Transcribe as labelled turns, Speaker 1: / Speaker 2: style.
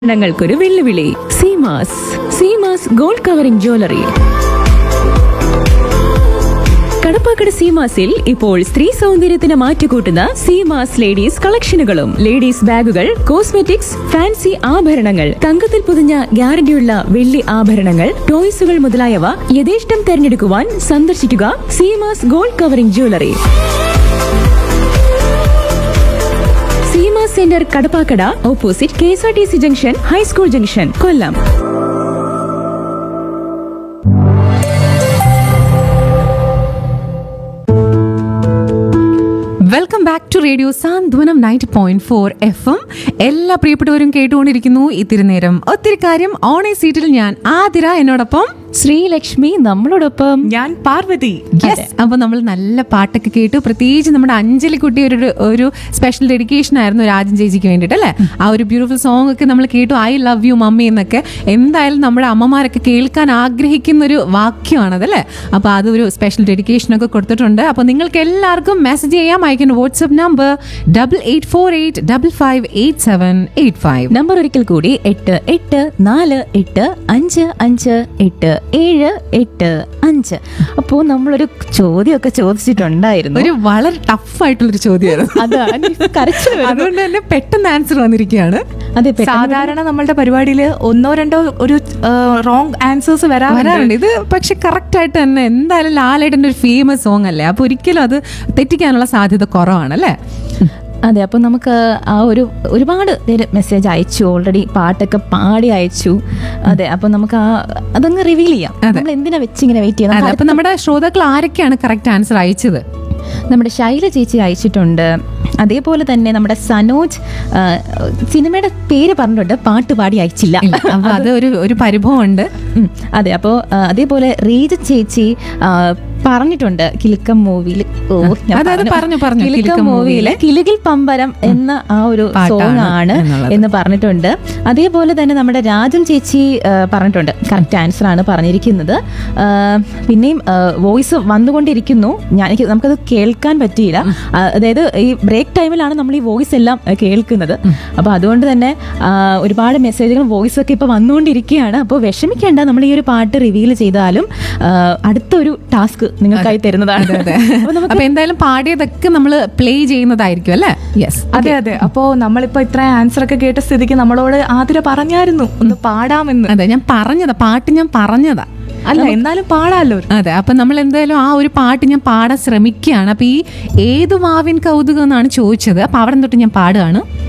Speaker 1: ഞങ്ങൾക്കൊരു വെല്ലുവിളി Seemas Seemas gold covering jewellery Kadappakkada സീമാസിൽ ഇപ്പോൾ സ്ത്രീ സൗന്ദര്യത്തിന് മാറ്റുകൂട്ടുന്ന സീമാസ് ലേഡീസ് കളക്ഷനുകളും ലേഡീസ് ബാഗുകൾ കോസ്മെറ്റിക്സ് ഫാൻസി ആഭരണങ്ങൾ തങ്കത്തിൽ പൊതിഞ്ഞ ഗ്യാരണ്ടിയുള്ള വെള്ളി ആഭരണങ്ങൾ ടോയ്സുകൾ മുതലായവ യഥേഷ്ടം തെരഞ്ഞെടുക്കുവാൻ സന്ദർശിക്കുക Seemas gold covering jewellery Seema centre Kadappakkada opposite K S R T C junction high school junction Kollam
Speaker 2: welcome back to radio Santhwanam ninety point four F M എല്ലാ പ്രിയപ്പെട്ടവരും കേട്ടുകൊണ്ടിരിക്കുന്നു ഇത്തിരി നേരം ഒത്തിരി കാര്യം ഓണേ സീറ്റിൽ ഞാൻ ആതിര എന്നോടൊപ്പം
Speaker 1: ശ്രീലക്ഷ്മി നമ്മളോടൊപ്പം
Speaker 3: ഞാൻ പാർവതി
Speaker 2: യെസ് അപ്പൊ നമ്മൾ നല്ല പാട്ടൊക്കെ കേട്ടു പ്രത്യേകിച്ച് നമ്മുടെ അഞ്ജലി കുട്ടി ഒരു ഒരു സ്പെഷ്യൽ ഡെഡിക്കേഷൻ ആയിരുന്നു രാജൻ ചേച്ചിക്ക് വേണ്ടിയിട്ട് അല്ലേ ആ ഒരു ബ്യൂട്ടിഫുൾ സോങ് ഒക്കെ നമ്മൾ കേട്ടു ഐ ലവ് യു മമ്മി എന്നൊക്കെ എന്തായാലും നമ്മുടെ അമ്മമാരൊക്കെ കേൾക്കാൻ ആഗ്രഹിക്കുന്ന ഒരു വാക്യമാണത് അല്ലേ അപ്പൊ അതൊരു സ്പെഷ്യൽ ഡെഡിക്കേഷൻ ഒക്കെ കൊടുത്തിട്ടുണ്ട് അപ്പൊ നിങ്ങൾക്ക് എല്ലാവർക്കും മെസ്സേജ് ചെയ്യാം അയക്കുന്ന WhatsApp number double eight four eight double five eight seven eight five
Speaker 1: number ഒരിക്കൽ കൂടി എട്ട് എട്ട് നാല് എട്ട് അഞ്ച് അഞ്ച് എട്ട് ഏഴ് എട്ട് അഞ്ച് അപ്പോ നമ്മളൊരു ചോദ്യമൊക്കെ ചോദിച്ചിട്ടുണ്ടായിരുന്നു
Speaker 2: ഒരു വളരെ ടഫ് ആയിട്ടുള്ളൊരു ചോദ്യമായിരുന്നു
Speaker 1: അതാണ് കരച്ചിൽ വരുന്നു.
Speaker 2: അതുകൊണ്ട് തന്നെ പെട്ടെന്ന് ആൻസർ വന്നിരിക്കുകയാണ്
Speaker 1: അതെ പെട്ടെന്ന്
Speaker 3: സാധാരണ നമ്മളുടെ പരിപാടിയിൽ ഒന്നോ രണ്ടോ ഒരു റോങ് ആൻസേഴ്സ് വരാറുണ്ട്
Speaker 2: വരാറുണ്ട് ഇത് പക്ഷെ കറക്റ്റ് ആയിട്ട് തന്നെ എന്തായാലും ലാലേട്ടൻ്റെ ഒരു ഫേമസ് സോങ് അല്ലേ അപ്പൊ ഒരിക്കലും അത് തെറ്റിക്കാനുള്ള സാധ്യത കുറവാണ് അല്ലേ
Speaker 1: അതെ അപ്പൊ നമുക്ക് ആ ഒരു ഒരുപാട് പേര് മെസ്സേജ് അയച്ചു ഓൾറെഡി പാട്ടൊക്കെ പാടി അയച്ചു അതെ അപ്പൊ നമുക്ക് ആ അതങ്ങ് റിവീൽ ചെയ്യാം നമ്മൾ എന്തിനാ വെച്ച് ഇങ്ങനെ വെയിറ്റ്
Speaker 2: അതെ
Speaker 1: ചെയ്യുന്നത്
Speaker 2: അപ്പൊ നമ്മുടെ ശ്രോതാക്കൾ ആരൊക്കെയാണ് കറക്റ്റ് ആൻസർ അയച്ചത്
Speaker 1: നമ്മുടെ ശൈല ചേച്ചി അയച്ചിട്ടുണ്ട് അതേപോലെ തന്നെ നമ്മുടെ സനോജ് ആ, സിനിമയുടെ പേര് പറഞ്ഞിട്ടുണ്ട് പാട്ട് പാടി അയച്ചില്ല
Speaker 2: ഇല്ല അപ്പൊ അത് ഒരു ഒരു പരിഭവം ഉണ്ട്
Speaker 1: ഉം, അതെ അപ്പോൾ അതേപോലെ റീജ ചേച്ചി ആ, പറഞ്ഞിട്ടുണ്ട് കിലുക്കം മൂവിയിൽ ഓ ഞാൻ
Speaker 2: അതെ, അത് പറഞ്ഞു, പറഞ്ഞു.
Speaker 1: കിലുക്കം
Speaker 2: കിലുക്കം
Speaker 1: മൂവിയിലെ കിലുകിൽ പമ്പരം എന്ന ആ ഒരു
Speaker 2: പാട്ടാണ്
Speaker 1: സോങ് ആണ്
Speaker 2: എന്നുള്ളത്.
Speaker 1: എന്ന് പറഞ്ഞിട്ടുണ്ട് അതേപോലെ തന്നെ നമ്മുടെ രാജൻ ചേച്ചി ആ, പറഞ്ഞിട്ടുണ്ട് കറക്റ്റ് ആൻസർ ആണ് പറഞ്ഞിരിക്കുന്നത് ആ, പിന്നെയും വോയിസ് വന്നുകൊണ്ടിരിക്കുന്നു ഞാൻ എനിക്ക് നമുക്കത് കേൾക്കാൻ പറ്റിയില്ല ആ, അതായത് ഈ ബ്രേക്ക് ടൈമിലാണ് നമ്മൾ ഈ വോയിസ് എല്ലാം ആ, കേൾക്കുന്നത് അപ്പോൾ അതുകൊണ്ട് തന്നെ ആ, ഒരുപാട് മെസ്സേജുകളും വോയിസ് ഒക്കെ ഇപ്പോൾ വന്നുകൊണ്ടിരിക്കുകയാണ് അപ്പോൾ വിഷമിക്കേണ്ട നമ്മൾ ഈ ഒരു പാട്ട് റിവീൽ ചെയ്താലും ആ, അടുത്തൊരു ടാസ്ക് നിങ്ങൾക്കായി തരുന്നതാണ് അപ്പോൾ നമുക്ക്
Speaker 2: അപ്പൊ എന്തായാലും പാടിയതൊക്കെ നമ്മൾ പ്ലേ ചെയ്യുന്നതായിരിക്കും അല്ലേ യെസ്
Speaker 3: അതെ അതെ അപ്പോ നമ്മളിപ്പോ ഇത്ര ആൻസർ ഒക്കെ കേട്ട സ്ഥിതിക്ക് നമ്മളോട് ആതിര പറഞ്ഞായിരുന്നു ഒന്ന് പാടാമെന്ന്
Speaker 2: അതെ ഞാൻ പറഞ്ഞതാ പാട്ട് ഞാൻ പറഞ്ഞതാ
Speaker 3: അല്ല എന്നാലും പാടാലോ
Speaker 2: അതെ അപ്പൊ നമ്മൾ എന്തായാലും ആ ഒരു പാട്ട് ഞാൻ പാടാൻ ശ്രമിക്കുകയാണ് അപ്പൊ ഈ ഏതു മാവിൻ കൗതുകം എന്നാണ് ചോദിച്ചത് അപ്പൊ അവിടെ തൊട്ട് ഞാൻ പാടുകയാണ്